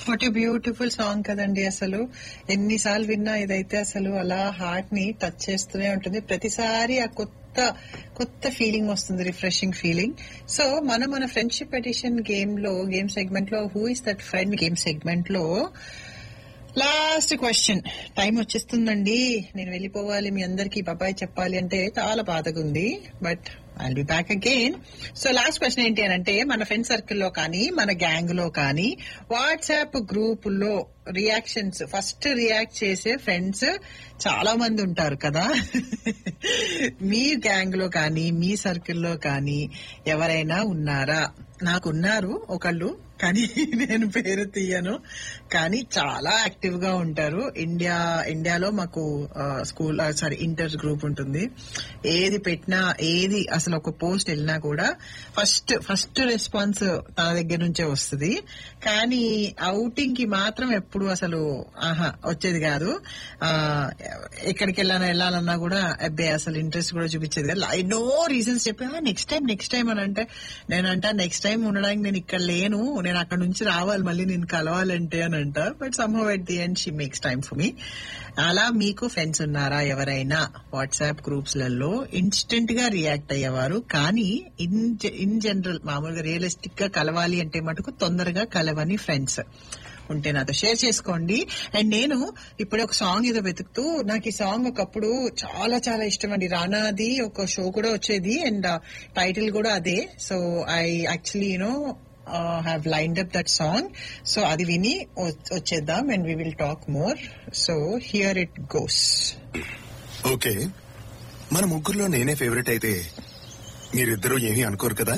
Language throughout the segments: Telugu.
వాట్ బ్యూటిఫుల్ సాంగ్ కదండి అసలు ఎన్నిసార్లు విన్నా ఇదైతే అసలు అలా హార్ట్ ని టచ్ చేస్తూనే ఉంటుంది ప్రతిసారి ఆ కొత్త కొత్త ఫీలింగ్ వస్తుంది రిఫ్రెషింగ్ ఫీలింగ్ సో మనం మన ఫ్రెండ్షిప్ ఎడిషన్ గేమ్ లో గేమ్ సెగ్మెంట్ లో who is that friend game segment లో లాస్ట్ క్వశ్చన్ టైం వచ్చేస్తుందండి నేను వెళ్ళిపోవాలి మీ అందరికి బాబాయ్ చెప్పాలి అంటే చాలా బాధగా ఉంది but I'll be back again so last question ఏంటి అని అంటే మన ఫ్రెండ్ సర్కిల్ లో కానీ మన గ్యాంగ్ లో కానీ వాట్సాప్ గ్రూప్ లో రియాక్షన్స్ ఫస్ట్ రియాక్ట్ చేసే ఫ్రెండ్స్ చాలా మంది ఉంటారు కదా మీ గ్యాంగ్ లో కానీ మీ సర్కిల్ లో కానీ ఎవరైనా ఉన్నారా నాకున్నారు ఒకళ్ళు కానీ నేను పేరు తీయను కానీ చాలా యాక్టివ్ గా ఉంటారు ఇండియా ఇండియాలో మాకు స్కూల్ సారీ ఇంటర్ గ్రూప్ ఉంటుంది ఏది పెట్టినా ఏది అసలు ఒక పోస్ట్ వెళ్ళినా కూడా ఫస్ట్ ఫస్ట్ రెస్పాన్స్ తన దగ్గర నుంచే వస్తుంది కానీ అవుటింగ్ కి మాత్రం ఎప్పుడు అసలు ఆహా వచ్చేది కాదు ఆ ఎక్కడికి వెళ్ళానా వెళ్ళాలన్నా కూడా అబ్బాయి అసలు ఇంట్రెస్ట్ కూడా చూపించేది కాదు ఎన్నో రీజన్స్ చెప్పి నెక్స్ట్ టైం నెక్స్ట్ టైం అని అంటే నేనంట నెక్స్ట్ టైం ఉండడానికి నేను ఇక్కడ లేను నేను అక్కడ నుంచి రావాలి మళ్ళీ నేను కలవాలంటే అని అంట but somehow at the end she makes time for me అలా మీకు ఫ్రెండ్స్ ఉన్నారా ఎవరైనా వాట్సాప్ గ్రూప్స్ లలో ఇన్స్టెంట్ గా రియాక్ట్ అయ్యేవారు కానీ ఇన్ ఇన్ జనరల్ మామూలుగా రియలిస్టిక్ గా కలవాలి అంటే మటుకు తొందరగా కలవని ఫ్రెండ్స్ ఉంటే నాతో షేర్ చేసుకోండి అండ్ నేను ఇప్పుడే ఒక సాంగ్ ఏదో వెతుకుతూ నాకు ఈ సాంగ్ ఒకప్పుడు చాలా చాలా ఇష్టం అండి రానాది ఒక షో కూడా వచ్చేది అండ్ టైటిల్ కూడా అదే so I actually you know have lined up that song so అది విని వచ్చేద్దాం and we will talk more so hear it goes okay మన ముగ్గురులో నేనే ఫేవరెట్ అయితే మీరిద్దరూ ఏమీ అనుకోరు కదా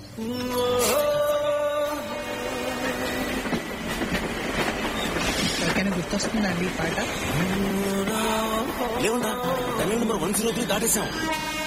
ఎవరికైనా గుర్తొస్తుందండి ఈ పాట లేవుందా నెంబర్ వన్ జీరో త్రీ దాటేశాం